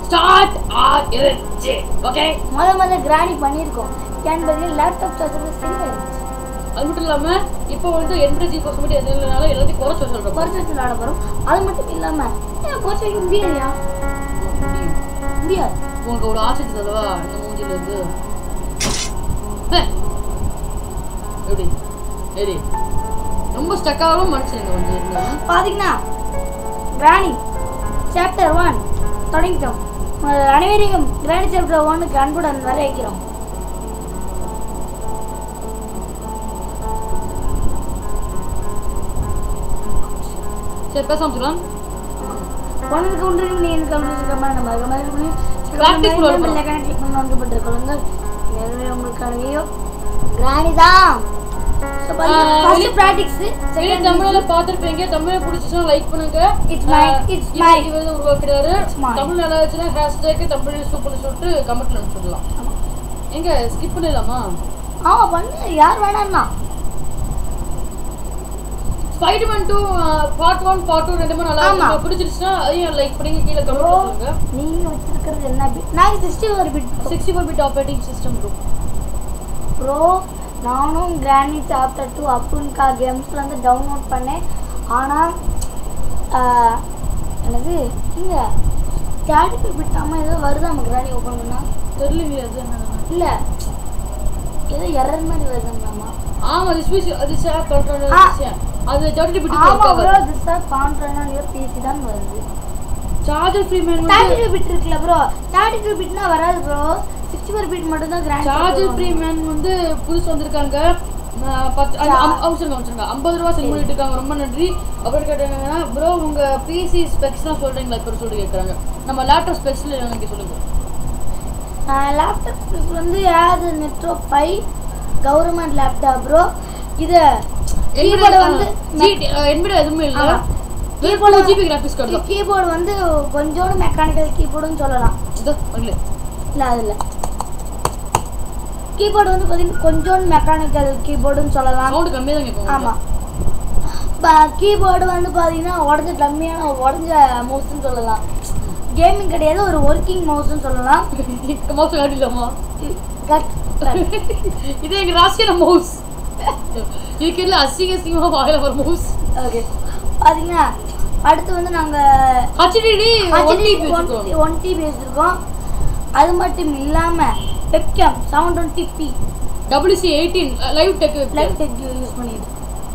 Start ஆகிருச்சு okay முத முத கிராணி பண்ணியிருக்கோம் ஏன்னு பார்த்தீங்கன்னா லேப்டாப் சார்ஜர் சிம் இருந்துச்சு அது மட்டும் இல்லாம இப்போ வந்து எண்பது ஜி கோர்ஸ் மட்டும் எதுனால எல்லாத்தையும் குறைச்சு சொல்றோம் குறைச்சி வச்சு விளாட போகிறோம் அது மட்டும் இல்லாமல் ஏன் குறைச்சி வைக்க முடியலையா முடியாது உனக்கு ஒரு ஆசை தருவா இந்த மூஞ்சில இருந்து ஹே. எப்படி சரி ரொம்ப ஸ்டக்காகவும் மனுஷங்க வந்து இருந்தாங்க பார்த்தீங்கன்னா கிராணி சாப்டர் ஒன் தொடங்கிட்டோம் உங்கள் அனைவரையும் கிராணி சாப்டர் ஒன்னுக்கு அன்புடன் வர வைக்கிறோம் சரி பேசாம சொல்லலாம் ஒன்றுக்கு ஒன்று நீ எனக்கு கவனிச்சிருக்கமா நம்ம Practice கூட இருக்கணும். கிளிக் பண்ணி ஒன்றுபட்டு கொள்ளுங்கள் எனவே உங்களுக்கானவையோ கிராணி தான் ஆஹ் ஃபர்ஸ்ட் வெளி- ப்ராக்டிக்ஸ் வெளியே தமிழ்ல பார்த்திருப்பீங்க தமிழ் பிடிச்சிச்சுன்னா லைக் பண்ணுங்க It's my- ஆஹ் it's இது- my- இது வந்து உருவாக்குறாரு It's my. தமிழ் நல்லா இருந்துச்சுன்னா ஹேஷ்டேக் தமிழ் சூப்பர்னு சொல்லிட்டு கமெண்ட்ல அனுப்பிச்சிடலாம் எங்க ஸ்கிப் பண்ணிடலாமா ஆமா பண்ணு யார் வேணாம்னா spiderman two part one part two ரெண்டுமே நல்லா ஆமா. இருக்கு பிடிச்சிருச்சுன்னா அதையும் லைக் பண்ணுங்க கீழே கமெண்ட் சொல்லுங்க நீங்க வச்சிருக்கிறது என்ன பிட் நாங்கள் சிக்ஸ்டி ஒரு bit sixty four bit operating system bro bro நானும் கிராணி சாப்டர் டூ அப்புன்கா கேம்ஸ்ல இருந்து டவுன்லோட் பண்ணேன் ஆனால் என்னது இங்கே தேர்ட்டி பிட்டாமல் ஏதோ வருதாம கிராணி ஓப்பன் பண்ணா தெரியலங்க அது என்ன இல்லை ஏதோ எரர் மாதிரி வருதுங்களாமா ஆமா அது ஸ்பீச் அது ஷேர் பண்ற ஆ. விஷயம் அது தேர்ட்டி பிட் ஆமா ப்ரோ திஸ் ஆர் கான்ட்ரனா நியர் பிசி தான் வருது சார்ஜர் ஃப்ரீ மேன் தேர்ட்டி வந்து டூ பிட் இருக்குல்ல ப்ரோ தேர்ட்டி டூ பிட்னா வராது ப்ரோ சிக்ஸ்டி ஃபோர் பிட் மட்டும் தான் கிராண்ட் சார்ஜர் ஃப்ரீ மேன் வந்து புதுசு வந்திருக்காங்க ஆஹ் பத்து அந்த அம்- அவசரங்க அவசரங்க ஐம்பது ரூபா சென்ட் பண்ணிட்டு இருக்காங்க ரொம்ப நன்றி அப்படின்னு கேட்டாங்கன்னா ப்ரோ உங்க பிசி ஸ்பெக்ஸ்லாம் சொல்றீங்களா இப்போ சொல்லி கேட்குறாங்க நம்ம லேப்டாப் ஸ்பெக்ஸ்ல எனக்கு சொல்லுங்க லேப்டாப் வந்து ஏது நெட்ரோ ஃபைவ் கவர்மெண்ட் லேப்டாப் ப்ரோ இது கீபோர்டு வந்து என்பிட எதுவுமே இல்ல ஆமா. கீபோர்டு ஜிபி கிராஃபிக்ஸ் கார்டு தான் கீபோர்டு வந்து கொஞ்சோண்டு மெக்கானிக்கல் கீபோர்டுன்னு சொல்லலாம் இதோ பண்ணல இல்லை அது இல்லை கீபோர்டு வந்து பார்த்தீங்கன்னா கொஞ்சோண்டு மெக்கானிக்கல் கீபோர்டுன்னு சொல்லலாம் சவுண்ட் கம்மியாக தான் கேட்கும் ஆமாம் கீபோர்டு வந்து பார்த்தீங்கன்னா உடஞ்ச டம்மியான உடஞ்ச மவுஸ்ன்னு சொல்லலாம் கேமிங் கிடையாது ஒரு ஒர்க்கிங் மவுஸ்ன்னு சொல்லலாம் மவுஸ் காட்டிடலாமா கட் இது எங்க ராசியான மவுஸ் இதுக்கு இல்லை அசிங்க அசிங்கமா வாயில வர மவுஸ் ஓகே பார்த்தீங்கன்னா அடுத்து வந்து நாங்கள் ஹச்டிடி ஒன் டிபி வச்சுக்கோங்க ஒன் டிபி வச்சுருக்கோம் அது மட்டும் இல்லாமல் வெப்கேம் செவன் டுவெண்ட்டி பி டபிள்யூசி eighteen live tech light tech use பண்ணிட்டு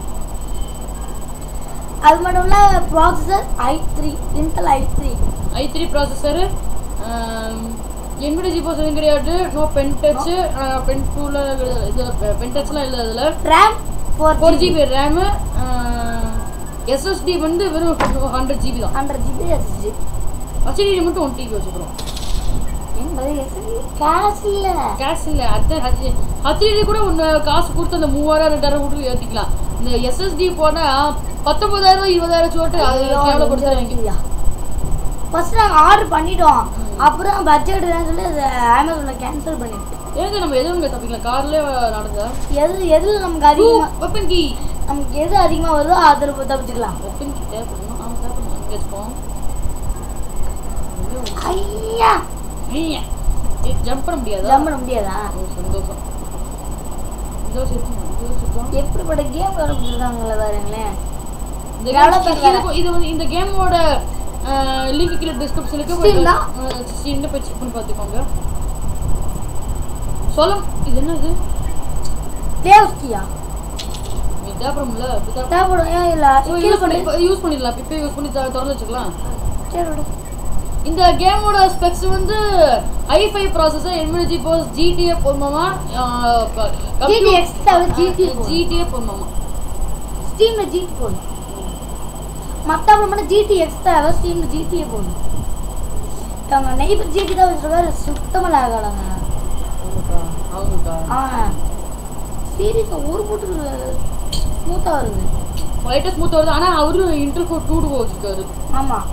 அது மட்டும் இல்லை processor i three Intel i three i three processor NVIDIA ஜிபோ எதுவும் கிடையாது நோ பென் டச் பென் டூல இது பென் டச்லாம் இல்லை அதில் RAM four four GB RAM SSD வந்து வெறும் ஹண்ட்ரட் ஜிபி தான் ஹண்ட்ரட் ஜிபி எஸ்ஜி ஹச்டிடி மட்டும் ஒன் டிபி வச்சுக்கிறோம் என்பது எஸ்ஜி காசு இல்லை கேஷ் இல்லை அது ஹச்டிடி கூட ஒன்று காசு கொடுத்து அந்த மூவாயிரம் ரெண்டாயிரம் கொடுத்து ஏற்றிக்கலாம் இந்த எஸ்எஸ்டி போனால் பத்தொன்பதாயிரம் இருபதாயிரம் சொல்லிட்டு அது கேவலப்படுத்துறாங்க ஃபர்ஸ்ட் நாங்கள் ஆர்டர் பண்ணிட்டோம் அப்புறம் பட்ஜெட் சொல்லி அதை அமேசானில் கேன்சல் பண்ணிட்டோம் ஏங்க நம்ம எதுவும் தப்பிக்கலாம் கார்லேயே நடந்தா எது எதில் நமக்கு அதிகமாக வெப்பன் கீ நமக்கு எது அதிகமாக வருதோ அதில் தப்பிச்சுக்கலாம் வெப்பன் கீ தேவைப்படணும் ஆமாம் தேவைப்படணும் அங்கே வச்சுப்போம் ஐயா ஜம்ப் பண்ண முடியாதா ஜம்ப் பண்ண முடியாதா ஓ, சந்தோஷம் சந்தோஷம் இருக்கும், சந்தோஷம் இருக்கும். எப்படிப்பட்ட கேம் ஆரம்பிச்சிருக்காங்களே பாருங்களேன் இந்த எவ்வளவு game- பேர் இது- இது வந்து இந்த கேமோட லிங்க் கீழே டிஸ்கிரிப்ஷனுக்கு Steam தான்? ஸ்டீம்ல போய் செக் பண்ணி பார்த்துக்கோங்க சொல்லும் இது என்னது தேவஸ்கியா இது தேவைப்படும்ல தேவைப்படும் ஏன் இல்லை கீழே யூஸ் பண்ணி கொண்டு யூஸ் பண்ணிடலாம் இப்போ யூஸ் பண்ணி த- திறந்து வச்சுக்கலாம் சரி விடு. இந்த கேமோட ஸ்பெக்ஸ் வந்து i5 processor NVIDIA GeForce GTA பொறுமமா GTX தவிர GT GTA பொறுமமா ஸ்டீம்ல ஜிடி போடணும் மற்ற மட்டும் ஜிடி எக்ஸ்ட்ரா ஸ்டீம்ல ஜிடிஏ போடணும் அவங்க நெய்பர் ஜிடி தான் வச்சிருக்காரு சுத்தமாக ஆகலைங்க ஆமாக்கா ஆமாக்கா ஆ சீரியஸாக ஒரு போட்டு ஸ்மூத்தாக வருது லைட்டாக ஸ்மூத் வருது ஆனால் அவரு இன்டர் கோட் டூ டூ வச்சிருக்காரு ஆமாம்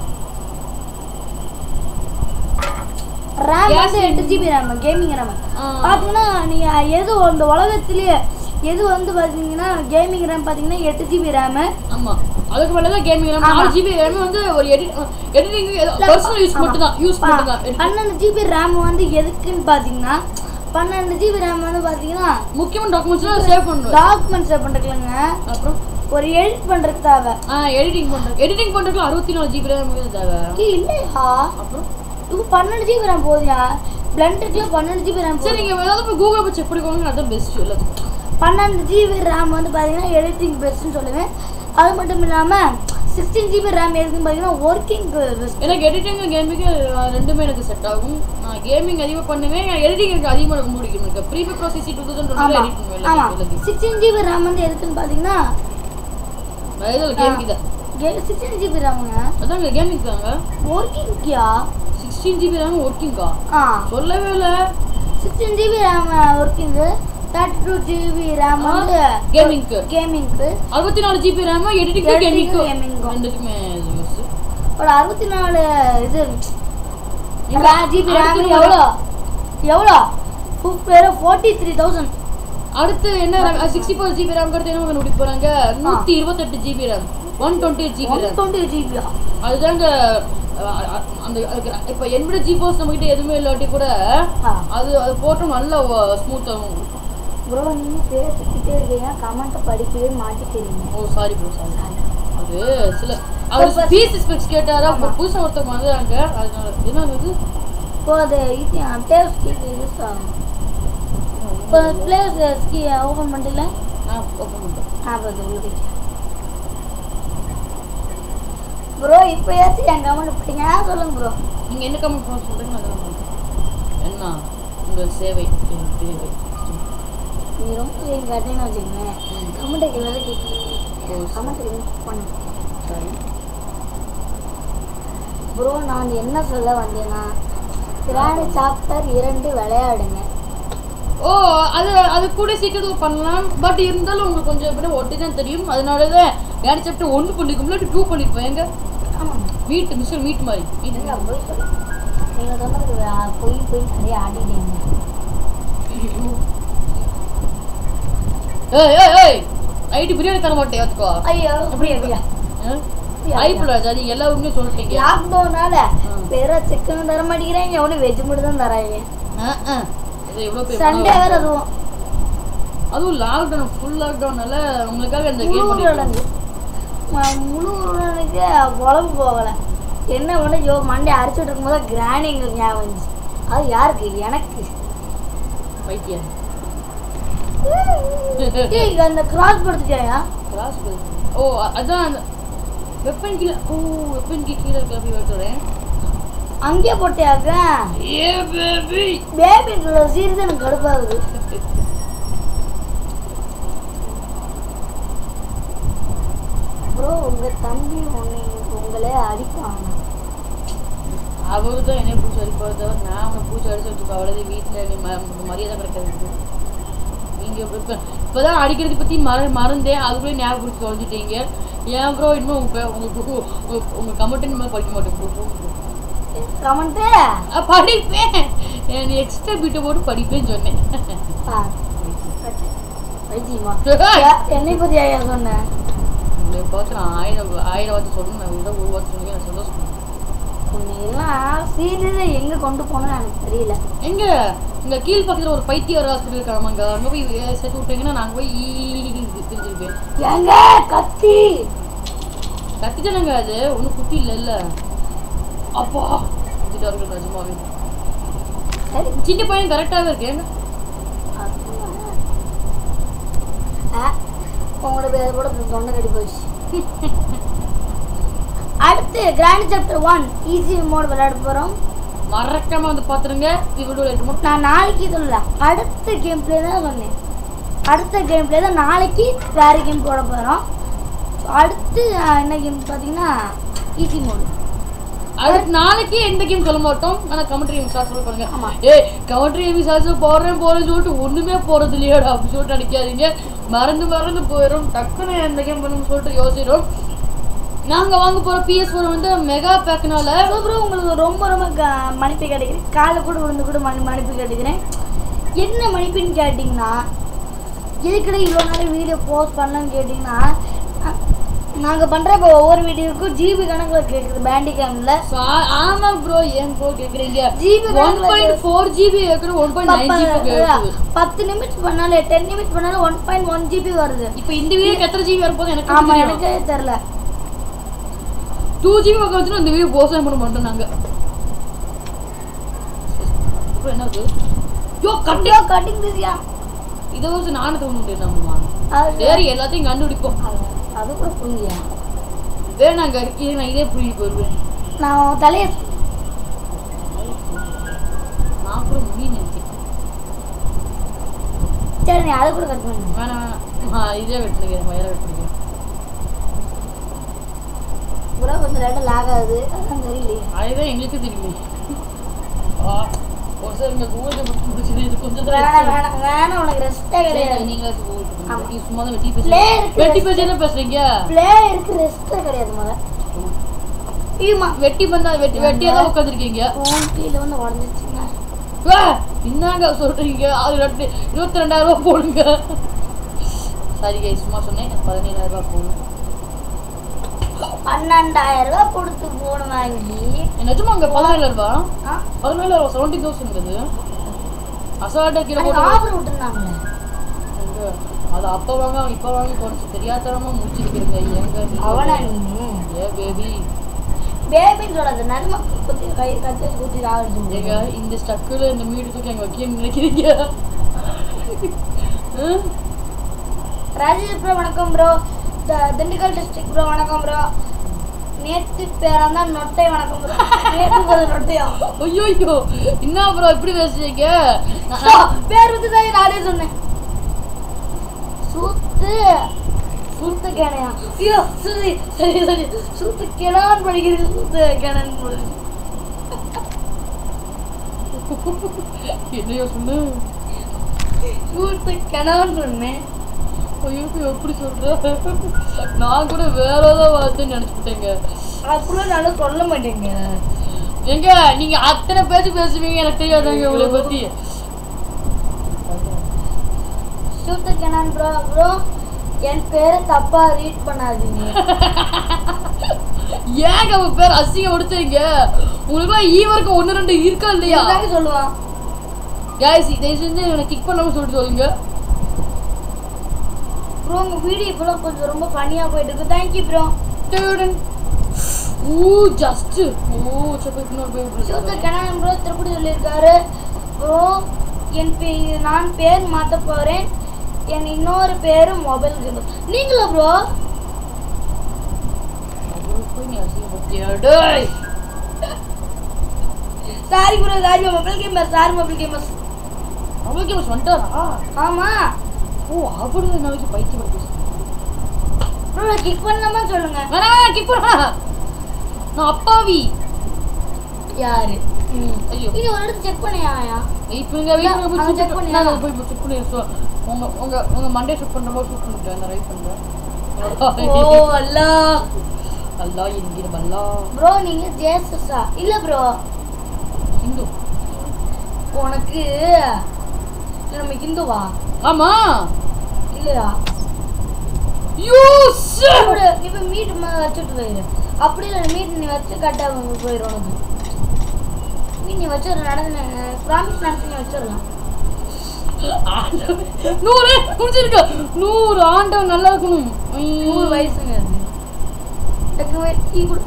ரேம் Yes. வந்து எட்டு ஜிபி ரேம் கேமிங் ரேம் ஆ. பார்த்தீங்கன்னா நீங்கள் எது இந்த உலகத்திலேயே எது வந்து பார்த்தீங்கன்னா கேமிங் ரேம் பார்த்தீங்கன்னா எட்டு ஜிபி ரேமு ஆமா அதுக்கு மேல தான் கேமிங் ஆமா. நாலு ஜிபி ரேம் வந்து ஒரு எடிட் எடிட்டிங் பர்சனல் யூஸ் மட்டும் தான் யூஸ் மட்டும் தான் editing. பன்னெண்டு ஜிபி ரேம் வந்து எதுக்குன்னு பார்த்தீங்கன்னா பன்னெண்டு ஜிபி ரேம் வந்து பார்த்தீங்கன்னா முக்கியமான டாக்குமெண்ட்ஸ்லாம் சேவ் பண்ணுவேன் டாக்குமெண்ட் சேவ் பண்ணுறதுலங்க அப்புறம் ஒரு எடிட் பண்ணுறதுக்கு தேவை ஆ எடிட்டிங் பண்றது எடிட்டிங் பண்றதுக்கு அறுபத்தி நாலு ஜிபி ரேம் தேவை ஏய், இல்லையா அப்புறம் இப்போ பன்னெண்டு ஜிபி ரேம் போதியா பிளண்டருக்குல பன்னெண்டு ஜிபி ரேம் சரி நீங்க ஏதாவது போய் கூகுள் போய் செக் பண்ணிக்கோங்க அதான் பெஸ்ட் எல்லாத்துக்கும் பன்னெண்டு ஜிபி ரேம் வந்து பார்த்தீங்கன்னா எடிட்டிங் பெஸ்ட்னு சொல்லுவேன் அது மட்டும் இல்லாமல் சிக்ஸ்டீன் ஜிபி ரேம் எதுக்குன்னு பார்த்தீங்கன்னா ஒர்க்கிங் பெஸ்ட் எனக்கு எடிட்டிங் கேமிங்கு ரெண்டுமே எனக்கு செட் ஆகும் நான் கேமிங் அதிகமாக பண்ணுவேன் எடிட்டிங் எனக்கு அதிகமாக எனக்கு பிடிக்கும் எனக்கு ப்ரீபி ப்ராசஸ் டூ தௌசண்ட் டுவெண்ட்டி ஆமாம் எடிட் பண்ணுவேன் ஆமாம் எல்லாத்தையும் சிக்ஸ்டீன் ஜிபி ரேம் வந்து எதுக்குன்னு பார்த்தீங்கன்னா கேமிங் தான் சிக்ஸ்டீன் ஜிபி ரேமுங்க அதாங்க கேமிங் தாங்க ஒர்க்கிங்க்கியா சிக்ஸ்டீன் ஜிபி ரேம் ஒர்க்கிங்கா ஆ சொல்லவே இல்லை சிக்ஸ்டீன் ஜிபி ரேம் ஒர்க்கிங்கு தேர்ட்டி டூ ஜிபி ரேம் வந்து கேமிங்க்கு கேமிங்க்கு அறுபத்தி நாலு ஜிபி ரேம் எடிட்டிங் Editing, கேமிங்க்கு gaming க்கும். ரெண்டுக்குமே யூஸ் ஒரு அறுபத்தி நாலு இது இங்க ஜிபி அடுத்து ரேம் நம்ம- எவ்வளோ எவ்வளோ வெறும் ஃபோர்ட்டி த்ரீ தௌசண்ட் அடுத்து என்ன சிக்ஸ்டி ஃபோர் ஜிபி ரேம் கடத்து என்ன கண்டுபிடிக்க போறாங்க நூற்றி இருபத்தெட்டு GB RAM one twenty eight GB one RAM twenty ஜிபியா அதுதாங்க அஹ், அஹ், அந்த அதுக்கு இப்போ என்பிட ஜிபோஸ் நம்ம கிட்ட எதுவுமே இல்லாட்டி கூட ஆ அது அது போட்டு நல்லா ஸ்மூத் ஆகும் ப்ரோ நீங்கள் பேசிக்கிட்டே இருக்கீங்க கமெண்ட்டை படிக்கவே மாட்டிக்கிறீங்க ஓ சாரி ப்ரோ சாரி அது சில அவர் பீஸ் ஸ்பெக்ஸ் கேட்டாரா அப்போ புதுசாக ஒருத்தவங்க வந்தாங்க அதனால என்ன இது இப்போ அது இது பிளேஸ் கீக்கு யூஸ் ஆகும் இப்போ பிளேஸ் கீ ஓப்பன் பண்ணிட்டீங்களா நான் ஓப்பன் பண்ணுறேன் ஆ பார்த்து உங்களுக்கு ப்ரோ இப்போயாச்சும் என் கமெண்ட் படிங்க ஆ சொல்லுங்க ப்ரோ நீங்கள் என்ன கமெண்ட் பண்ண சொல்கிறீங்க அதெல்லாம் பண்ணுறேன் என்ன உங்கள் சேவை என் தேவை நீ ரொம்ப சேம் கேட்டீங்கன்னு வச்சுக்கோங்க கமெண்ட் வேலை கேட்குறேன் ஓ கமெண்ட் பண்ணு சாரி ப்ரோ நான் என்ன சொல்ல வந்தேன்னா கிராண்ட் சாப்டர் இரண்டு விளையாடுங்க ஓ அது அது கூட சீக்கிரத்தில் பண்ணலாம் பட் இருந்தாலும் உங்களுக்கு கொஞ்சம் எப்படி ஒட்டி தான் தெரியும் அதனால தான் வேறு சாப்டர் ஒன்று பண்ணிருக்கோம் இல்லாட்டி டூ பண்ணிருப்போம் எங்க ஆமாம் மீட் மிஸ்டர் மீட் மாதிரி மீட் என்னங்க போய் சொல்லு நீங்கள் சொன்னது ஆ, போய் போய் நிறைய ஆடிட்டீங்க ஏய் ஏய் ஏய் நைட்டு பிரியாணி தர மாட்டேன் பார்த்துக்கோ ஐயோ அப்படி அப்படியா ஐப்பில் அது எல்லா உண்மையும் சொல்லிட்டீங்க லாக்டவுனால ஆ. வெறும் சிக்கன் தர மாட்டேங்கிறாங்க எவனும் வெஜ் மட்டும் தான் தராங்க ஆ, ஆ. இது எவ்வளோ பெரிய சண்டே பணம். வேற அதுவும் அதுவும் லாக்டவுன் ஃபுல் லாக்டவுனால உங்களுக்காக இந்த கேம் முழு பண்ணிருக்கோம் உருளைங்க ம- முழு உருளைக்கு உழம்பு போகலை என்ன பண்ண யோ மண்டே அரைச்சிட்டு இருக்கும்போது கிராண்டிங் ஞாபகம் வந்துச்சு அது யாருக்கு எனக்கு பைத்தியம் ஏய், அந்த கிராஸ் படுத்துட்டியா கிளாஸ் ஓ அ- அதான் அந்த வெப்பன் கீழே ஓ வெப்பன் கீ கீழே இருக்க அப்படி வரட்டுறேன் அங்கேயே போட்டியாக்க ஏ பேபி பேபி சீரியஸ் எனக்கு கடுப்பாகுது ப்ரோ உங்க தம்பி உன்னை உங்களை அடிப்பாங்க அவரு தான் என்னை பூச்சி அடிப்பாரு தவிர நான் அவனை பூச்சி அடிச்சு வச்சுக்கோ அவ்வளோதே வீட்டில் மரியாதை கிடைக்காது நீங்கள் இப்போ இப்போ இப்போ தான் அடிக்கிறத பற்றி மற மறந்தேன் அதுக்குள்ளே ஞாபகப்படுத்தி தொலைஞ்சிட்டீங்க ஏன் ப்ரோ இன்னும் உங்கள் உங்களுக்கு உங்கள் உங்கள் கமெண்ட் இனிமேல் படிக்க மாட்டேன் ப்ரோ கமெண்ட்டு படிப்பேன் நீ எக்ஸ்ட்ரா பீட்டை போட்டு படிப்பேன்னு சொன்னேன் வைத்தியமா என்னை பத்தி ஐயா சொன்னேன் உங்களை பார்த்து நான் ஆயிரம் ஆயிரம் வார்த்தை சொல்லணும் நான் விட ஒரு வார்த்தை சொன்னீங்க நான் சந்தோஷம் உன்னை எல்லாம் சீரியஸா எங்க கொண்டு போனோம்னு எனக்கு தெரியல எங்க இங்க கீழ் பக்கத்துல ஒரு பைத்தியார் ஹாஸ்பிட்டல் இருக்காமாங்க அங்க போய் சேர்த்து விட்டீங்கன்னா நாங்க போய் ஈ தெரிஞ்சிருப்பேன் எங்க கத்தி கத்திட்டானுங்க அது ஒன்றும் குட்டி இல்லை இல்ல அப்பா கத்திட்டார்கள் நிஜமாவே சரி சின்ன பையன் கரெக்டாகவே இருக்கு ஏங்க ஆ, உங்களோட பேர் கூட தொண்டை கட்டி போச்சு அடுத்து grand chapter one easy mode விளையாட போறோம் மறக்காம வந்து பாத்துருங்க வீடியோ மட்டும் நான் நாளைக்கு சொல்லல அடுத்த கேம் பிளே தான் சொன்னேன் அடுத்த கேம் பிளே தான் நாளைக்கு வேற கேம் போட போறோம் அடுத்து ஆ, என்ன கேம் பார்த்தீங்கன்னா ஈஸி மோட் அதுக்கு நாளைக்கு எந்த கேம் சொல்ல மாட்டோம் ஆனா கமெண்ட்ரி ஸ்டார்ட் ஆமா. பண்ணுங்க ஏய் கமெண்ட்ரி ஸ்டார்ட் போடுறேன் போறேன்னு சொல்லிட்டு ஒண்ணுமே போறது இல்லையாடா அப்படி சொல்லிட்டு அடிக்காதீங்க மறந்து மறந்து போயிடும் டக்குன்னு எந்த கேம் பண்ணணும்னு சொல்லிட்டு யோசிக்கிறோம் நாங்க வாங்க போற பிஎஸ் ஃபோன் வந்து மெகா பேக்னால அதுக்கப்புறம் உங்களுக்கு ரொம்ப ரொம்ப க- மன்னிப்பு கேட்டுக்கிறேன் காலை கூட விழுந்து கூட மனி மன்னிப்பு கேட்டுக்கிறேன் என்ன மன்னிப்புன்னு கேட்டிங்கன்னா எதுக்கடா இவ்வளோ நேரம் வீடியோ போஸ்ட் பண்ணலன்னு கேட்டிங்கன்னா அஹ், நாங்க பண்ற இப்போ ஒவ்வொரு வீடியோக்கும் ஜிபி கணக்குல கேக்குது பேண்டி கேம்ல So, ஆ- ஆமா ப்ரோ ஏன் ப்ரோ கேக்குறீங்க GB one point four GB கேக்குற ஒன் பாயிண்ட் நைன் ஜிபி கேக்குது பத்து நிமிஷம் பண்ணாலும் டென் நிமிஷம் பண்ணாலும் ஒன் பாயிண்ட் ஒன் ஜிபி வருது இப்போ இந்த வீடியோ எத்தனை ஜிபி வரப்போகுது எனக்கு ஆமா தெரியும் எனக்கே தெரியல டூ ஜிபி பக்கம் வச்சுன்னா இந்த வீடியோ போஸ்ட் பண்ண மாட்டோம் நாங்க அப்புறம் என்னது யோ கட்டி கண்டிப்பா கட்டிங் பிஸியா இதை வச்சு நானும் தோணுது நம்ம அது சரி எல்லாத்தையும் கண்டுபிடிப்போம் அது கூட புரியலையா வேணாங்க இது நான் இதே புரிய போயிருவேன் நான் உன் தலைய நான் கூட முடியும் நினைச்சேன் சரி நீ அதை கூட கட் பண்ணு வேணாம் வேணாம் ஆ, இதே வெட்டுறேன் வயரை வெட்டுறேன் கூட கொஞ்சம் லேட்டாக லாக் ஆகுது அதான் தெரியலையே அதுதான் எங்களுக்கு தெரியுமே ஆ, ஒரு சார் இங்க கூகுள் முடிச்சது இது கொஞ்சம் தான் வேணாம் இருக்கு. வேணாம் வேணாம் உனக்கு ரெஸ்டே சரி, கிடையாது நீங்களே கூகுள் பண்ணுங்க. ஆமா. நீ சும்மா தான் வெட்டி Play பேசுறீங்க இருக்கு. வெட்டி பேசி என்ன பேசுறீங்க பிளேயருக்கு ரெஸ்டே கிடையாது முத ஈமா வெட்டி பண்ணா வெட்டி வெட்டியா தான் உட்காந்துருக்கீங்க உன் கீழே வந்து உடஞ்சிச்சுங்க என்னங்க சொல்றீங்க அது ரெண்டு இருபத்தி ரெண்டாயிரம் ரூபாய் போடுங்க சரி கை சும்மா சொன்னேன் பதினேழாயிரம் ரூபாய் போடும் பன்னெண்டாயிரம் ரூபாய் கொடுத்து போன் வாங்கி நிஜமா அங்க பதினேழாயிரம் ரூபாய் ஆ, பதினேழாயிரம் ரூபாய் செவன்டி தௌசண்ட் அது அசால்ட்டா கீழே அன்னைக்கு போட்டு ஆஃபர் விட்டுருந்தாங்களே எங்க? அது அப்ப வாங்க இப்ப வாங்கி குறைச்சு தெரியாதனமா முடிச்சிருக்கிறீங்க எங்க நீங்க? அவனா நீ ஏ பேபி பேபின்னு சொல்லாத நடுமா குத்தி கை கத்தி வச்சு குத்தி ஆகிடுச்சு ஏங்க இந்த ஸ்டக்குல இந்த மீடு தூக்கி அங்க வைக்க நினைக்கிறீங்க ம்? ராஜேஷ் ப்ரோ வணக்கம் ப்ரோ திண்டுக்கல் டிஸ்ட்ரிக்ட் ப்ரோ வணக்கம் ப்ரோ நேற்று பேராந்தா நொட்டை வணக்கம் ப்ரோ நேற்று போது நொட்டையா ஐயோ ஐயோ என்ன ப்ரோ இப்படி பேசுறீங்க நான்- ஸோ, பேர் வந்து தான் நானே சொன்னேன் சூத்து சூத்து கேனையா ஐயோ சரி சரி சரி சூத்து கிணான் படிக்கிறது சூத்து கேனன் படிக்கிறது. என்னையோ சொன்னு சூத்து கிணான் சொன்னேன் ஐயோ எப்படி சொல்ற நான் கூட வேற ஏதோ வார்த்தைன்னு நினைச்சுட்டேங்க அப்படிலாம் நானும் சொல்ல மாட்டேங்க எங்க நீங்க அத்தனை பேச்சு பேசுவீங்க எனக்கு தெரியாதாங்க உங்களை பத்தி சூத்து கிணான் ப்ரோ ப்ரோ என் பேரை தப்பா ரீட் பண்ணாதீங்க ஏங்க அவன் பேர் அசிங்கப்படுத்துறீங்க உங்களுக்கு ஈ வரைக்கும் ஒன்று ரெண்டு இருக்கா இல்லையா இதுதாங்க சொல்லுவான் காய்ஸ் இதை செஞ்சு இவனை கிக் பண்ணாம சொல்லிட்டு சொல்லுங்க ப்ரோ உங்க வீடியோ இப்போலாம் கொஞ்சம் ரொம்ப ஃபன்னியாக போயிட்டு இருக்கு தேங்க்யூ ப்ரோ டேடன். ஊ ஜஸ்ட் ஓ சப்ப இன்னொரு போய் இப்படி சூத்த சொல்றேன். கணவன் ப்ரோ திருப்பதி சொல்லியிருக்காரு ப்ரோ என் பே நான் பேர் மாற்ற போகிறேன் என் இன்னொரு பேரு மொபைல் கேம் நீங்களா ப்ரோ அவருக்கு போய் நீ அசிங்கப்படுத்தியா? டேய். Sorry bro sorry mobile gamer sorry mobile gamers அவளுக்கு இவன் வந்துட்டாரா? ஆமாம் ஓ அவரு நாளைக்கு பைத்தியம் பேசுறேன் ப்ரோ கிக் பண்ணலாமா சொல்லுங்க வேணாம் கிக் பண்ணா நான் அப்பாவி யாரு ஐயோ இது ஒரு இடத்து செக் பண்ணியா இப்போ இங்க வீட்டுல போய் அவன் check check பண்ணியா? நான் போய் செக் பண்ணி so, உங்க உங்க உங்க மண்டே ஷூட் பண்ற மாதிரி ஷூட் பண்ணிட்டேன் நான் ரைட் பண்றேன் ஓ அல்லா அல்லா என்கிற பல்லா ப்ரோ நீங்க ஜேசஸா இல்ல ப்ரோ இந்து உனக்கு நம்ம ஹிந்துவா ஆமா இல்லையா யூ ஒரு நீ போய் மீட் வச்சுட்டு போயிரு அப்படி இல்லை மீட் நீ வச்சு கட்டாம போயிடும் உனக்கு மீட் நீ வச்சிரு நடந்து ப்ராமிஸ் நடத்தி நீ வச்சிடலாம் நூறு முடிச்சிருக்க நூறு ஆண்டவன் நல்லா இருக்கணும் நூறு வயசுங்க அது டக்கு வை- டீ கொடு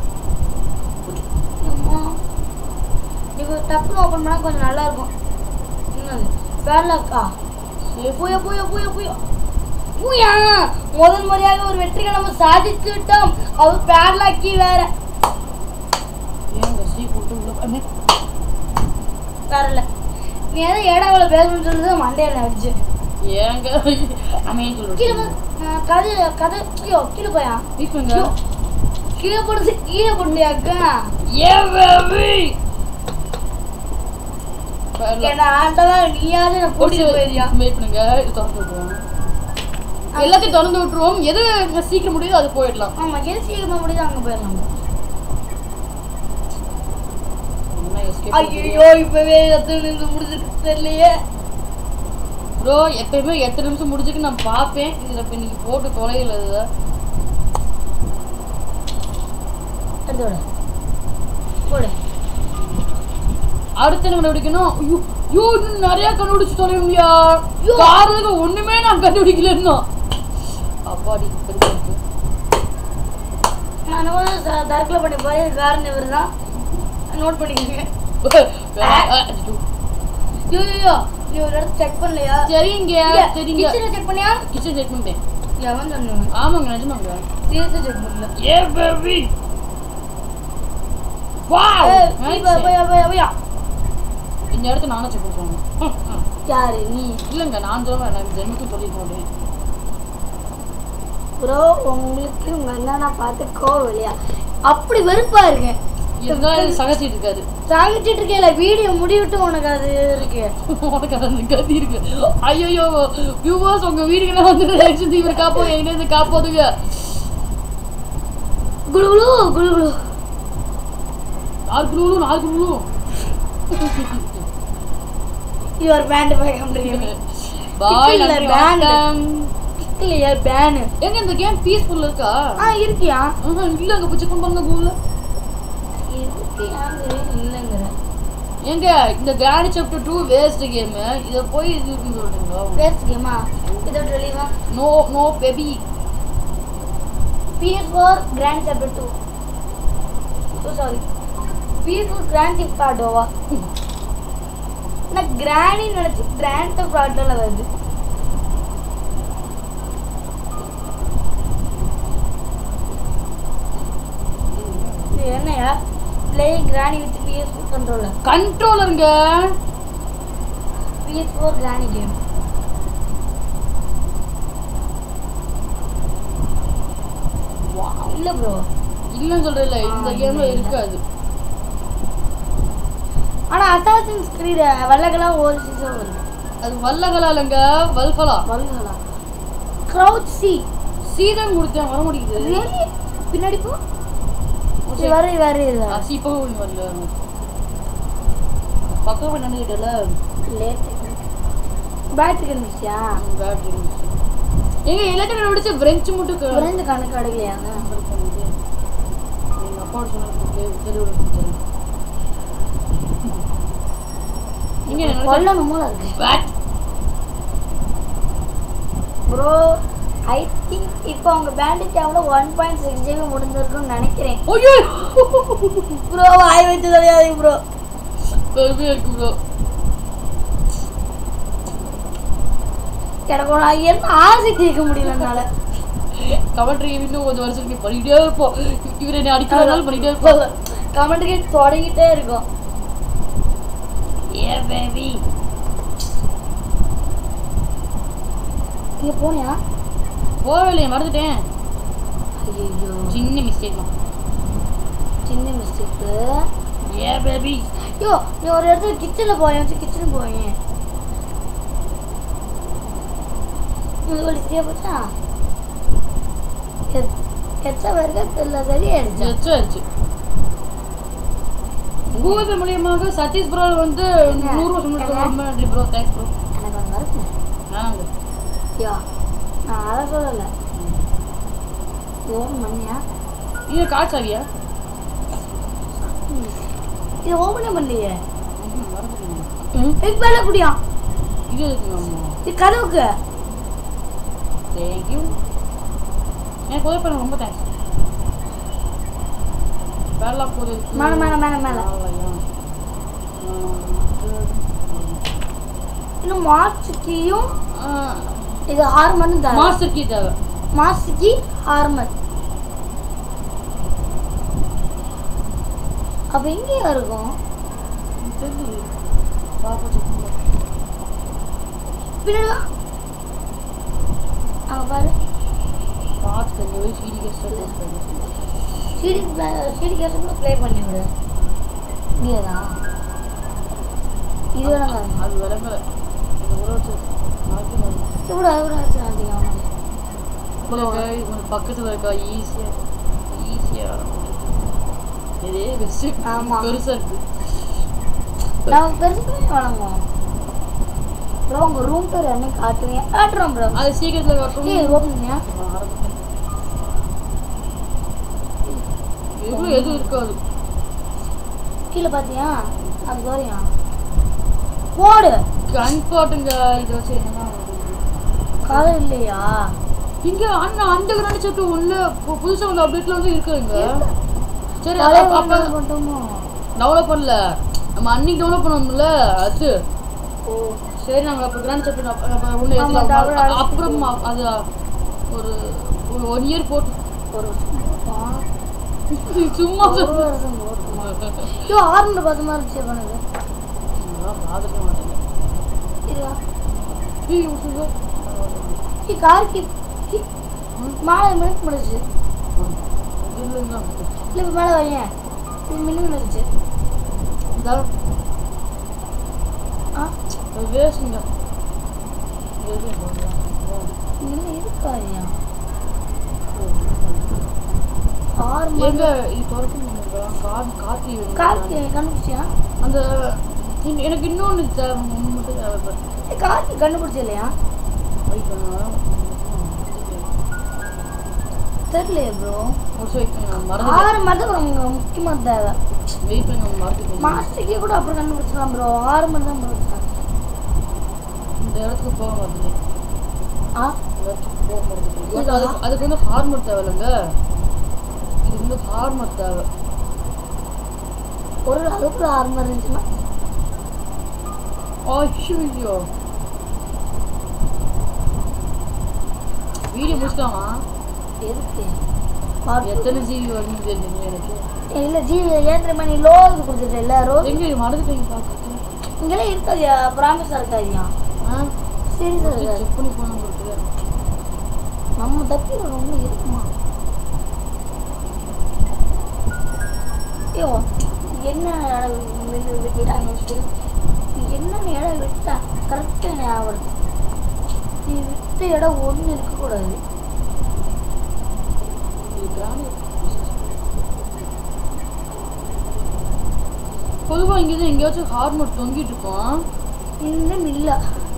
அம்மா. நீ போய் டக்குன்னு ஓப்பன் பண்ணால் கொஞ்சம் நல்லா இருக்கும் என்னது பேர்லாக்கா போய போய போய போய பூயா முதல் முறையாக ஒரு வெற்றியை நம்ம சாதித்து விட்டோம் அவர் பேர்லாக்கி வேற ஏங்க சீ போட்டு உள்ள பண்ணு தரல நீ எதை ஏடாவில் பேசணும்னு சொல்லுது மண்டையில அடிச்சு ஏங்க அமைய கீழே சொல்றேன் போ- ஆ, கதை கதை ஐயோ கீழே போயா வீக்குங்க ஐயோ, கீழே போடுறது கீழே போட்டியாக்கா ஏ பேபி என்ன ஆண்டவா நீயாவது என்ன கூட்டிட்டு போயிருயா வெயிட் பண்ணுங்க இது திறந்து விட்டுருவோம் எல்லாத்தையும் திறந்து விட்டுருவோம் எது சீக்கிரம் முடியுதோ அது போயிடலாம் ஆமா எது சீக்கிரமா முடியுது அங்க போயிடலாம் ஐயோ இப்பவே எத்தனை நிமிஷம் முடிஞ்சிருக்கு தெரியலையே ப்ரோ எப்பயுமே எத்தனை நிமிஷம் முடிஞ்சுக்கு நான் பார்ப்பேன் இதில் இப்போ நீங்கள் போட்டு தொலைவில் இதை எடுத்து விடு போடு அடுத்து என்ன கண்டுபிடிக்கணும் ஐயோ ஐயோ இன்னும் நிறைய கண்டுபிடிச்சு தொலைவியா காரணங்க ஒண்ணுமே நான் கண்டுபிடிக்கல இன்னும் அப்பாடி பெருசா இருக்கு. நான் தற்கொலை பண்ணி போய் காரணம் இவர் தான் நோட் பண்ணிக்கோங்க அச்சச்சோ. ஐயோ ஐயோ நீ ஒரு இடத்த செக் பண்ணலையா சரிங்க சரிங்க கிச்சனை செக் பண்ணியா கிச்சன் செக் பண்ணிட்டேன் எவன் சொன்னாங்க ஆமாங்க நிஜமாங்க சீரியஸா செக் பண்ணல ஏ பேபி வாவ் ஏய், நீ போய் போய் போய் போய் இந்த இடத்த நானே செக் பண்ணுவாங்க யாரு நீ இல்லைங்க நான் சொல்லுவேன் நான் ஜென்மத்துக்கு சொல்லிருக்கோம் ப்ரோ உங்களுக்கு உங்க அண்ணனை பார்த்து கோவம் இல்லையா அப்படி வெறுப்பா இருக்கு இருந்தாலும் சகச்சிட்டு இருக்காது சாங்கிட்டு இருக்கேல வீடியோ முடிவிட்டு உனக்கு அது இருக்கு உனக்கு அந்த கதி இருக்கு ஐயோ வியூவர்ஸ் உங்க வீடுக்கெல்லாம் வந்து ரியாக்ஷன் இவர் காப்போ எங்க இருந்து காப்போதுங்க குளுகுளு குளுகுளு நாலு குழுவும் நாலு குழுவும் யுவர் பேண்ட் போய் கம்பெனி பாய் இல்ல, நன்றி band. வணக்கம் இல்லையா பேனு எங்க இந்த கேம் பீஸ்ஃபுல் இருக்கா ஆ இருக்கியா ஆஹா, இல்ல அங்க போய் செக் பண்ணுங்க கூகுள்ல இருக்கியாங்கிற இல்லைங்கிற எங்க இந்த grand chapter two waste game இத போய் இது இருக்குன்னு சொல்றீங்களா பேஸ் கேமா இதோட வெளிவா no no baby PS four grand chapter two oh sorry PS four grand theft ஆட்டோவா நான் கிராணி நினைச்சு கிராண்ட் திஃப்ட் ஆட்டோல வருது இது என்னையா playing granny with PS four controller கண்ட்ரோலருங்க பிஎஸ் ஃபோர் கிராணி கேம் இல்ல ப்ரோ இல்லன்னு சொல்றேன்ல இந்த ஆ, கேம்ல இல்ல, இல்ல. இருக்காது ஆனா அசாசின்ஸ் கிரீட் வெள்ளக்கெல்லாம் ஒரு சீசன் வருது அது வல்லகலாலங்க வல்கலா வல்லகளா க்ரௌட் சி சீதன் கொடுத்தேன் வர முடியுது ரியலி பின்னாடி போ இது வர வர இது சி இப்போ வரல பக்கம் போய் நின்றுக்கிட்டல லேட் பேட்டரி கண்டுச்சியா பேட்டரி எங்க எல்லாத்தையும் முடிச்சு பிரெஞ்சு மட்டும் க- குறைந்த கணக்கு அடங்கலையாங்க எங்க அப்பா சொன்னாங்க தெளிவோட கொடுத்தாரு நீங்க என்ன நினைச்சா- கொல்லணும் போல இருக்கு What? ப்ரோ ஐ திங்க் இப்போ அவங்க பேண்டேஜ் அவ்வளோ ஒன் பாயிண்ட் சிக்ஸ் ஜிபி முடிஞ்சிருக்கும்னு நினைக்கிறேன் ஐயோ ப்ரோ வாய் வச்சு தெரியாது ப்ரோ பெருமையா இருக்கு ப்ரோ எனக்கு ஒரு என்ன ஆசை தீர்க்க முடியல என்னால கமெண்ட்ரி இன்னும் கொஞ்சம் வருஷத்துக்கு பண்ணிட்டே இருப்போம் இவரை என்ன அடிக்கிறதுனால பண்ணிட்டே இருப்போம் கமெண்ட்டுக்கு தொடங்கிட்டே இருக்கும் ஏ பேபி நீங்க போனியா போகலையே மறந்துட்டேன் ஐயோ சின்ன மிஸ்டேக் தான் சின்ன மிஸ்டேக்கு ஏ பேபி ஐயோ நீ ஒரு இடத்துல கிச்சனில் போயேன் வச்சு கிச்சனுக்கு போயேன் இது வலிச்சிட்டே போச்சா எச்சா வருக தெரியல சரியாயிடுச்சா ஜட்ஜாச்சு கூகுள் மூலியமாக சதீஷ் ப்ரோ வந்து நூறு வருஷம் முன்னாடி ரொம்ப நன்றி ப்ரோ தேங்க்ஸ் ப்ரோ எனக்கு அங்கே இருக்கு நாங்க ஐயா நான் அதை சொல்லலை ஓன் பண்ணியா இது காய்ச்சாவியா இது ஓப்பனே பண்ணலையே மறந்துட்டீங்க இதுக்கு மேலே குடியா இது இருக்குங்க அம்மா இது கதவுக்கு தேங்க்யூ எனக்கு உதவி பண்ண ரொம்ப தேங்க்ஸ் வேலை போகுது மேல, மேல, மேல, மேல. இன்னும் மார்ச்சுக்கியும் இது ஹார்மன் தான் மாஸ்டர் கீ தேவை மாசுக்கி ஹார்மன் அப்ப எங்கேயா இருக்கும் தெரியல பாப்பா செக் பண்ணு. பின்னாடி வா அங்க பாரு பார்த்து கொஞ்சம் போய் சீடி கேஸ்ட் சிடி சிடி கேசட்ல ப்ளே பண்ணி விடு இங்கேதான் இது வேணாங்க அது விளங்கல இந்த ஊற வச்சு நாளைக்கு வரும். இவ்வளோ இவ்வளோ வச்சு நாட்டிங்க உங்களுக்கு உங்களுக்கு பக்கத்துல இருக்கா ஈஸியா ஈஸியா இதே பெஸ்ட் ஆமா. பெருசா இருக்கு நம்ம பெருசுக்குமே வழங்குவோம் ப்ரோ உங்க ரூம் டூர் என்ன காட்டுவீங்க காட்டுறோம் ப்ரோ அது சீக்கிரத்துல வரட்டும் ஏய் ஓப்பனியா எவ்வளோ எதுவும் இருக்காது கீழே பாத்தியா அது வரையா போடு கண் பாட்டுங்க இதை வச்சு என்னன்னா கதை இல்லையா இங்க அண்ணா அந்த கிராண்ட் செட்டு உள்ள பு- புதுசா வந்து அப்டேட்ல வந்து இருக்குங்க சரி பழைய அப்ப- அப்ப version மட்டுமோ டெவலப் பண்ணல நம்ம அன்னைக்கு டெவலப் பண்ணோம்ல அது ஓ சரி நாங்க அப்ப கிராண்ட் செட்டு ஒண்ணு ஆமா, ஏத்தலாம் tower அழைச்சிட்டு அப்புறம் அது ஒரு ஒரு ஒன் இயர் போட்டு ஒரு வருஷம் சும்மா ஒரு வருஷம் போட்டுமா ஐயோ ஆறுனு பார்த்த மாதிரி இருந்துச்சு பண்ணுது பாத்துக்க மாட்டேங்க இருக்கா ஏய், விட்டுங்க. ஏ கார்கி ஏய், மாலை மினிட் முடிச்சு இல்லைங்க. இல்லை இப்போ மேலே வையேன் இது மினிட் முடிச்சு இந்தா, ஆ அது வேஸ்ட்டுங்க. எது போடலாம்? இன்னும் இருக்காதியா ஆறு எங்க மணி இது திறக்க முடியுங்களா? கா- காத்தி வேணும். கார்கி கண்டுபிடிச்சியா அந்த இன்- எனக்கு இன்னொன்னு தேவை ஒண்ணு மட்டும் தேவைப்படுது ஏ கார்கி கண்டுபிடிச்சி இல்லையா வெயிட் பண்ணுங்க தெரியலையே ப்ரோ ஒரு வெயிட் பண்ணுங்க மறந்துட்டேன் ஆறு மணி தான் உங்களுக்கு முக்கியமாக தேவை வெயிட் பண்ணுங்க மறந்துட்டேன் மாஸ்டருக்கே கூட அப்புறம் கண்டுபிடிச்சிடலாம் ப்ரோ ஆறு மணி தான் ப்ரோ இந்த இடத்துக்கு போக மாட்டேன் ஆ இந்த இடத்துக்கு போக மாட்டேன் அதுக்கு அதுக்கு வந்து ஹார்மர் தேவையில்லைங்க இதுக்கு வந்து ஹார்மர் தேவை ஒரு அதுக்குள்ள ஆறு மணி இருந்துச்சுன்னா ஐயோ வீடியோ முடிச்சுக்கலாமா எதுக்கு எத்தனை ஜிபி வருதுன்னு தெரிஞ்சுங்க எனக்கு இல்லை ஜிவி ஏன் தெரியுமா நீ லோவுக்கு கொடுத்துட்ட இல்லை ரோஸ் எங்க மறந்துட்டீங்க பார்க்குறது இங்கெல்லாம் இருக்காதியா ப்ராமிஸாக இருக்காதியா ஆ சீரியஸாக இருக்காது செக் பண்ணி போன கொடுக்குது நம்ம தப்பி ரொம்ப இருக்குமா ஐயோ என்ன இடம் விட்டு- விட்டுட்டாங்க வச்சுட்டு என்ன இடம் விட்டா கரெக்டாக ஞாபகம் இருக்கு. நீ விட்ட இடம் ஒன்று இருக்கக்கூடாது இது கிராம பொதுவாக இங்கே தான் எங்கேயாச்சும் ஹார்மோன் தொங்கிட்டு இருக்கோம் இன்னும் இல்லை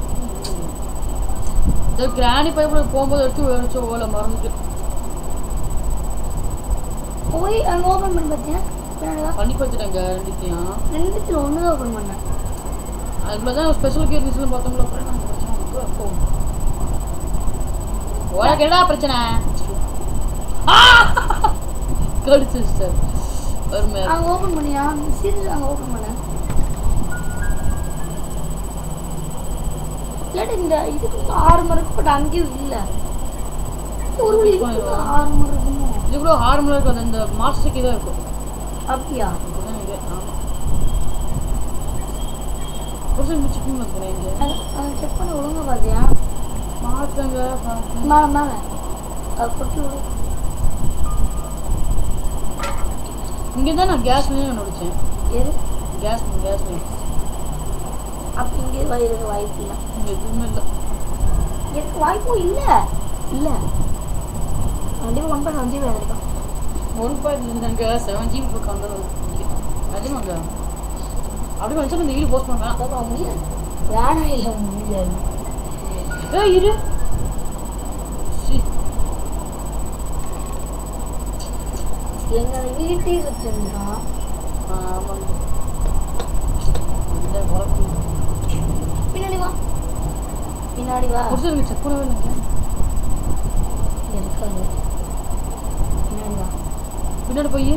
இந்த கிராணி பைப்பில் போகும்போது எடுத்து வச்ச ஓலை மறந்துட்டு போய் அங்கே ஓப்பன் பண்ணி பார்த்தியா பின்னாடி வா. பண்ணி பார்த்துட்டேங்க ரெண்டுத்தையும் ரெண்டுத்தில் ஒன்று தான் ஓப்பன் பண்ணேன் அதுக்குள்ள தான் ஸ்பெஷல் கேர் நியூஸ்லாம் பார்த்தோம்ல அப்புறம் என்ன பிரச்சனை உனக்கு? அப்போ உனக்கு என்னடா பிரச்சனை கடிச்சு சார் ஒரு அங்கே ஓப்பன் பண்ணியா சீரியஸ் அங்கே ஓப்பன் பண்ணேன் இல்லாட்டி இந்த இதுக்கு வந்து ஆறு மணி இருக்கு பட் அங்கேயும் இல்லை ஒரு வழி இதுக்கு ஆறு மணி இருக்குமோ இது கூட ஹார்மோன் இருக்காது இந்த மாஸ்டருக்கு தான் இருக்கும் அப்படியா இதுதான் இது ஆமாம் புருஷன் மிச்சு பண்ணி வந்துக்கிறேன் இங்கே அது அதை செக் பண்ணி ஒழுங்கா பார்த்தியா பார்த்தேங்க பார்த்தேன் மேலே மேலே அது கொட்டி விடு இங்கே தான் நான் கேஸ் மீன் கண்டுபிடிச்சேன் எது கேஸ் மீன் கேஸ் மீன் அப்போ இங்கே வயிறு வாய்ப்பு இல்லை இங்கே எதுவுமே இல்லை எனக்கு வாய்ப்பும் இல்லை இல்லை கண்டிப்பாக ஒன் பண்ண வந்து வேணும் ஒன் பாயிண்ட் இருந்தாங்க செவன் ஜிபி பக்கம் வந்தது நிஜமாங்க அப்படி வச்சு இந்த ஈடு போஸ்ட் பண்ணுவேன் அதான் முடியாது வேணாம் இல்லை முடியாது ஏ இரு சி எங்களை வீட்டே வச்சிருந்தோம் ஆமாங்க இந்த குழப்பம் பின்னாடி வா பின்னாடி வா புருஷனுக்கு செக் பண்ணவே இல்லைங்க இருக்காது பின்னாடி வா பின்னாடி போய்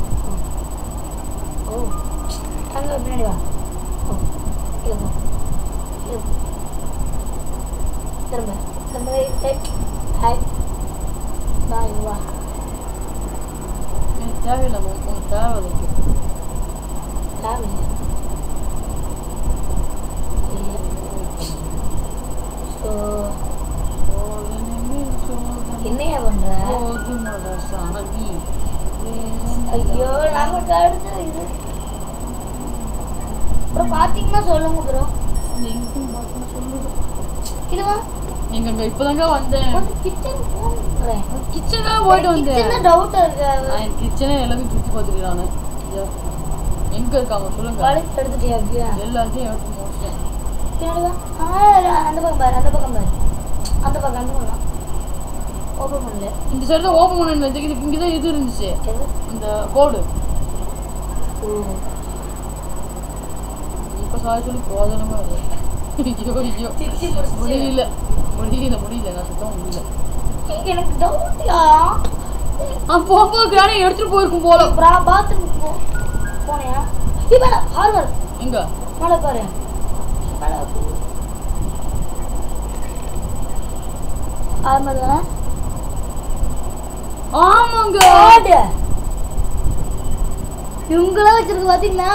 ஓ அங்கே பின்னாடி வா ஓ கீழே போ கீழே போ திரும்ப திரும்ப ஏய், ஹாய் பாய் வா எனக்கு தேவையில்லை உனக்கு தேவையில்லை தேவையில்லை ஸோ என்னையா பண்ற சாமி ஐயோ நாங்கள் அடுத்து இது அப்புறம் பார்த்தீங்கன்னா சொல்லுங்க ப்ரோ எங்கேயும் பார்க்கணும் சொல்லுது இதுவா எங்கங்க இப்பதாங்க வந்தேன் கொஞ்சம் கிச்சன் போன்றேன் கிச்சனா போயிட்டு வந்தேன் கிச்சன் டவுட் இருக்கு நான் கிச்சனே எல்லாமே சுற்றி பார்த்துக்கிறேன் நான் எங்க இருக்காங்க சொல்லுங்க வளைச்சு எடுத்துட்டியா அப்படியா எல்லாத்தையும் எடுத்து முடிச்சிட்டேன் பின்னாடி வா ஆ அந்த பக்கம் பாரு அந்த பக்கம் பாரு அந்த பக்கம் அந்த பக்கம் ஓப்பன் பண்ணல இந்த சைடு தான் ஓப்பன் பண்ண இதுக்கு இங்கே தான் இது இருந்துச்சு எது இந்த அந்த கோடு இப்ப சாரி சொல்லி போதனமா இல்லை ஐயோ ஐயோ திட்டி முடிச்சிச்சு. முடியல முடியல முடியல நான் சுத்தம் முடியல எனக்கு டவுட்டியா அப்போ அப்போ கிராணி எடுத்துட்டு போயிருக்கும் போல பாத்ரூம் போ போனியா இவன ஹார்வர் எங்க மேலே பாரு மேலே ஹார்வர் தானே ஆமாங்க காடு இவங்களாம் வச்சிருக்கு பாத்தீங்களா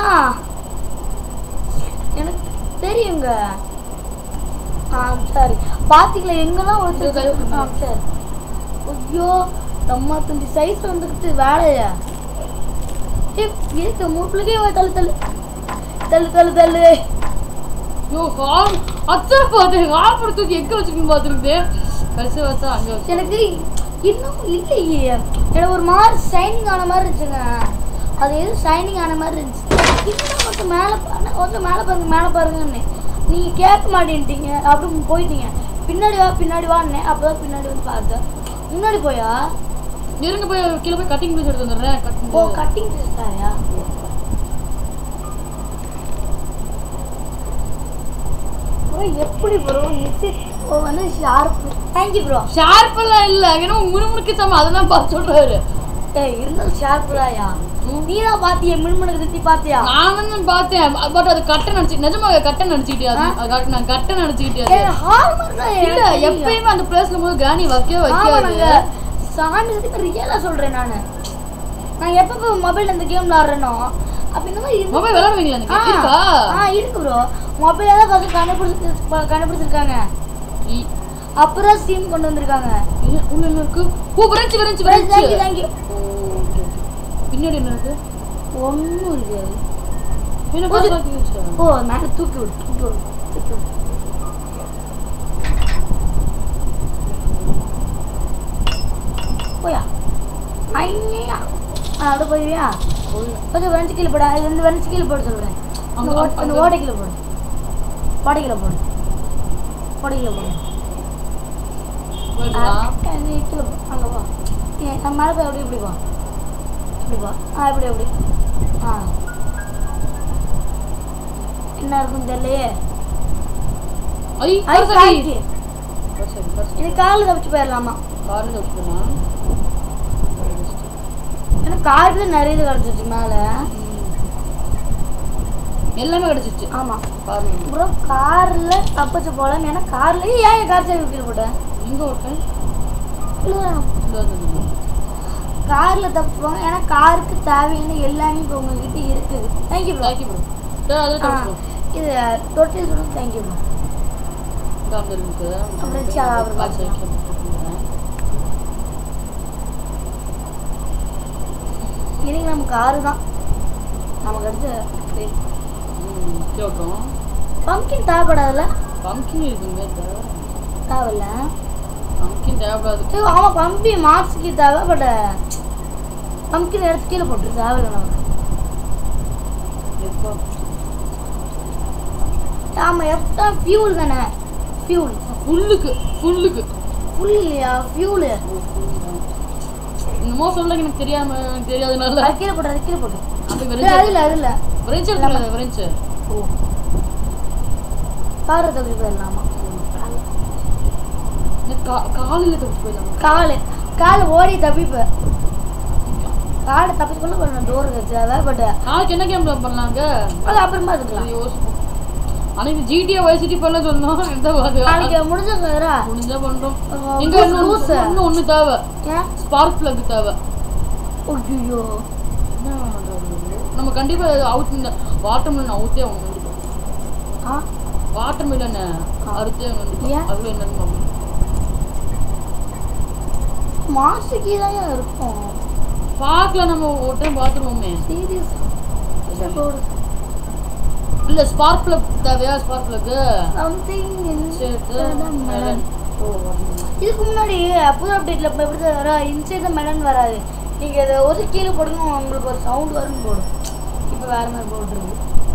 எனக்கு தெரியுங்க ஆ சரி பாத்தீங்களா எங்கெல்லாம் வச்சிருக்கு ஆ சரி ஐயோ நம்ம தம்பி சைஸ் வந்துக்கிட்டு வேலையா ஏய், இருக்கு மூட்டுலக்கே தள்ளு தள்ளு தள்ளு தள்ளு தள்ளு ஐயோ ஹால் அச்சா பார்த்தேன் ஹால் படம் தூக்கி எங்க வச்சுக்கணும் பார்த்துருந்தேன் கடைசி பார்த்தா அங்க வச்சு எனக்கு இன்னும் இல்லையே எனக்கு ஒரு மாதிரி ஷைனிங் ஆன மாதிரி இருந்துச்சுங்க அது எதுவும் ஷைனிங் ஆன மாதிரி இருந்துச்சு இன்னும் கொஞ்சம் மேலே கொஞ்சம் மேலே பாருங்க மேலே பாருங்கன்னு நீங்கள் கேட்க மாட்டேன்ட்டீங்க அப்படி போயிட்டீங்க பின்னாடி வா பின்னாடி வான்னே அப்போதான் பின்னாடி வந்து பார்த்தேன் முன்னாடி போயா இருங்க போய் கீழே போய் கட்டிங் பீஸ் எடுத்து வந்துடுறேன் கட்டிங் ஓ கட்டிங் தாயா ப்ரோ எப்படி ப்ரோ ஓ வந்து ஷார்ப் தேங்க்யூ ப்ரோ ஷார்ப்பெல்லாம் இல்ல ஏன்னா முணுமுணுக்கு சம அதெல்லாம் பார்த்து சொல்றாரு ஏய் இருந்தாலும் ஷார்ப் தாயா நீ தான் பாத்தியா மின்மனுக்கு திட்டி பாத்தியா நான் தான் பார்த்தேன் பட் அது கட்ட நினைச்சு நிஜமா கட்ட நினைச்சுக்கிட்டே அது அது கட்ட- நான் கட்ட நினைச்சுக்கிட்டே அது ஏய் ஹார்மர் தான் இல்ல எப்பயுமே அந்த பிளேஸ்ல போது கிராணி வைக்கவே வைக்காது ஆமாங்க சாமி சத்தியமா ரியலா சொல்றேன் நானு நான் எப்ப மொபைல் இந்த கேம் விளாடுறேனோ அப்ப இந்த மாதிரி இருந்து- மொபைல் விளையாடுவீங்களா நீங்க ஆ, இருக்கா ஆ இருக்கு ப்ரோ மொபைல தான் ஃபர்ஸ்ட் கண்டுபிடிச்சு ப- கண்டுபிடிச்சிருக்காங்க இ- அப்புறம் ஸ்டீம் கொண்டு வந்திருக்காங்க இது உள்ள என்ன இருக்கு ஓ விரைச்சு விரைச்சு தேங்க்யூ விரைச்சு தேங்க்யூ ஓ, okay, okay. பின்னாடி என்ன இருக்கு ஒன்றும் இருக்காது என்ன ஓ, இது- பார்த்து வச்சுட்டாங்க ஓ மேலே தூக்கி விடு தூக்கி விடு தூக்கி விடு போயா ஐயா அப்படி போயிருவியா கொஞ்சம் வெறிச்சு கீழே போட ரெண்டு வெறிச்சு கீழே போட சொல்கிறேன் அந்த அங்க- ஓட்- அந்த அங்க- ஓடை கீழே போடு ஓடை கீழே போடு ஓடை கீழே போடு போயிடலாம். ஆ, நீ கீழே போ அங்கே போ ஏ, நம்ம மேலே போய் அப்படி இப்படி போ இப்படி போ ஆ இப்படி அப்படி ஆ என்ன இருக்கும் தெரியலையே ஐ ஐ பர்சரி காய்க்கு பர்சரி பர்சரி இது காலில் தப்பிச்சு போயிடலாமா கார்ல வச்சுக்கலாம் ஏன்னா காருக்கு நிறைய இது கிடச்சிச்சு மேலே எல்லாமே கிடைச்சிச்சு ஆமாம் கார்ல அப்புறம் காரில் தப்பிச்சு போகலாம் ஏன்னா காரில் ஏன் கார் சாவி கீழே போட்டேன் எங்க ஓட்டேன் இல்லை இந்த வந்து காரில் தப்பிச்சு போங்க ஏன்னா காருக்கு தேவையான எல்லாமே இப்போ உங்ககிட்ட இருக்குது தேங்க்யூ ப்ரோ தேங்க்யூ ப்ரோ சரி அது தப்பு இது தொட்டில் சொல்லணும் தேங்க்யூ ப்ரோ கார்ல இருக்கு அப்புறம் சரி, அப்புறம் பார்த்துக்கலாம். இன்னைக்கு நம்ம காரு தான் நமக்கு அடுத்து கேட்டோம் பம்கின் தேவைப்படாதுல்ல பம்கின் இருக்குங்க தேவையில்ல பம்கின் தேவைப்படாது ஏய், ஆமா பம்பி மார்க்ஸுக்கு தேவை பட் பம்கின் எடுத்து கீழே போட்டு தேவையில்ல நமக்கு எப்போ ஆமா எஃப்டா ஃபியூல் தானே ஃபியூல் ஃபுல்லுக்கு ஃபுல்லுக்கு ஃபுல் இல்லையா ஃபியூலு என்னமோ சொல்ல எனக்கு தெரியாம எனக்கு தெரியாதனால அது கீழே போட்டு அது கீழே போட்டு அப்படி ஏய், விரைச்சு அது இல்லை அது இல்லை விரைச்சு இருக்குல்ல விரைச்சு ஓ காரை தப்பி போயிடலாமா காலையில் தப்பிச்சு போயிடலாம் காலு கால் ஓடி தப்பிப்பு காலை தப்பிச்சு கொள்ள கொஞ்சம் டோர் தேவை பட் நாளைக்கு என்ன கேம் பண்ணலாங்க அது அப்புறமா இருக்கலாம் அது யோசிப்போம் அன்னைக்கு ஜிடிஏ வைசிட்டி பண்ண சொன்னோம் எந்த பாது நாளைக்கு முடிஞ்சுக்கிறா முடிஞ்சா பண்றோம் ஆ, இங்க லூசு, இன்னும் லூசு. இன்னும் ஒண்ணு தேவை ஏன் ஸ்பார்க் பிளக் தேவை ஐயோ என்ன பண்றது? நம்ம கண்டிப்பா அவுட் இந்த வாட்டர் மிலன் அவுத்தே அவங்க கண்டிப்பா ஆ வாட்டர் மிலன் அறுத்தே அவங்க கண்டிப்பா ஏன்? அதுல என்னன்னு பார்க்கணும். மாசுக்கு தான் இருக்கும் பார்க்கலாம் நம்ம ஒரு டைம் பார்த்துருவோமே சீரியஸ் இல்ல ஸ்பார்க் பிளக் தேவையா ஸ்பார்க் பிளக் சம்திங் சேர்த்து மெலன் ஓ இதுக்கு முன்னாடி புது அப்டேட்ல இப்போ எப்படி தான் வரும் இன்சைட் தான் மெலன் வராது நீங்க இதை ஒரு கீழே போடுங்க உங்களுக்கு ஒரு சவுண்ட் வரும்னு போடும் இப்போ வேற மாதிரி போட்டுருக்கு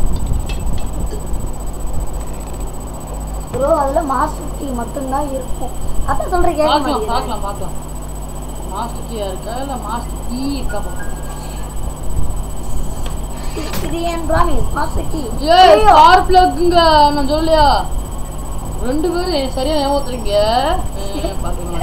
ப்ரோ அதில் மாஸ்டர் கீ மட்டும்தான் இருக்கும் அதான் சொல்கிறேன் கேட்க பார்க்கலாம் மாட்டேங்கிறேன் பார்க்கலாம் பார்க்கலாம் மாஸ்டர் கீயா இருக்கா இல்ல மாஸ்டர் கீ இருக்கா பார்க்கலாம் இது- இது என் ப்ராமிஸ் மாஸ்டர் கீ ஏய் ஸ்பார் பிளக்குங்க நான் சொல்லலையா ரெண்டு பேரும் சரியா ஏமாத்துறீங்க ம், பாத்தீங்களா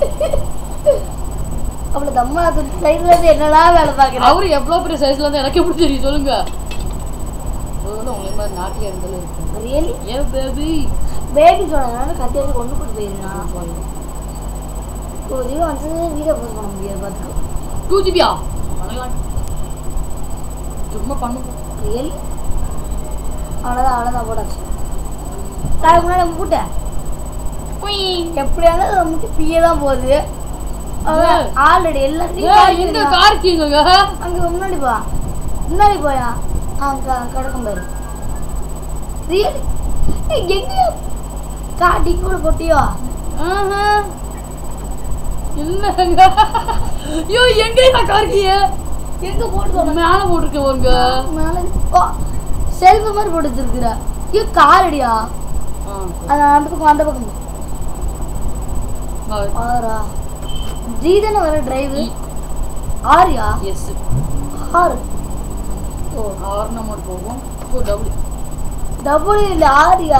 அவ்வளோ தம்மா அது சைடுல இருந்து என்னடா வேலை பார்க்குறேன் அவரு எவ்வளவு பெரிய சைஸ்ல இருந்து எனக்கு எப்படி தெரியும் சொல்லுங்க ஒரு வேளை உங்களை மாதிரி நாட்டியா இருந்தாலும் இருக்கும் ரியலி ஏன் பேபி பேபி சொன்னதுனால கத்தி எடுத்து கொண்டு போட்டு போயிருந்தான் ஒரு தீபம் வந்து வீடியோ போஸ்ட் பண்ண முடியாது பார்த்துக்கோ டூ ஜிபியா பண்ணலாம் சும்மா பண்ணுங்க ரியலி அவ்வளோதான் அவ்வளோதான் போடாச்சு நான் முன்னாடி நம்ம போட்டேன் எப்படியாலும் நமக்கு பிஏ தான் போகுது ஆல்ரெடி ஏய், எல்லாத்தையும் எங்க கார் கீங்க அங்க முன்னாடி போ முன்னாடி போயா அங்க கிடக்கும் பாரு ரியலி எங்க காட்டி கூட போட்டியோ என்னங்க ஐயோ எங்க நான் கார் கீய எங்க போட்டு மேல போட்டிருக்கேன் ஒருங்க மேல ஓ செல்ஃபு மாதிரி போட்டு வச்சிருக்கிற ஐயோ கார் அடியா அது அந்த பக்கம் அந்த பக்கம் ஆறா ஜி தானே வர டிரைவு ஆரியா எஸ் ஆறு ஓ ஆறு நம்பர் போகும் ஓ டபுள் டபுள் இல்ல ஆரியா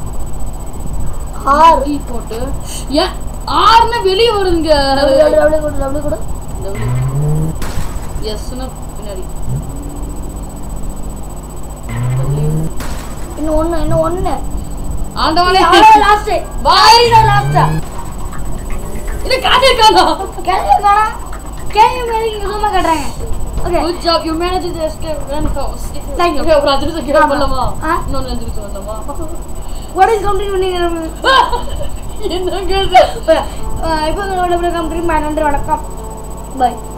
ஆறு டீ போட்டு ஏன் ஆறுனா வெளியே வருதுங்க டபுள் டபுள் டபுள் கூட டபுள் கூட எஸ்னா பின்னாடி இன்னும் ஒண்ணு இன்னும் ஒண்ணு ஆண்டவனே லாஸ்ட் பாய் லாஸ்டா இது காதே காணா கேள்வி காணா கேள்வி மேலே இங்க சும்மா கட்டுறாங்க okay good job you manage the escape run house Thank you. Okay ஒரு அஞ்சு நிமிஷம் கேட்க ஆமா. பண்ணலாமா ஆ? இன்னொன்று அஞ்சு நிமிஷம் வரலாமா வாட் இஸ் கம்ப்ளீட் பண்ணி என்னங்க இது இப்போ உங்களோட கம்ப்ளீட் நன்றி வணக்கம் பை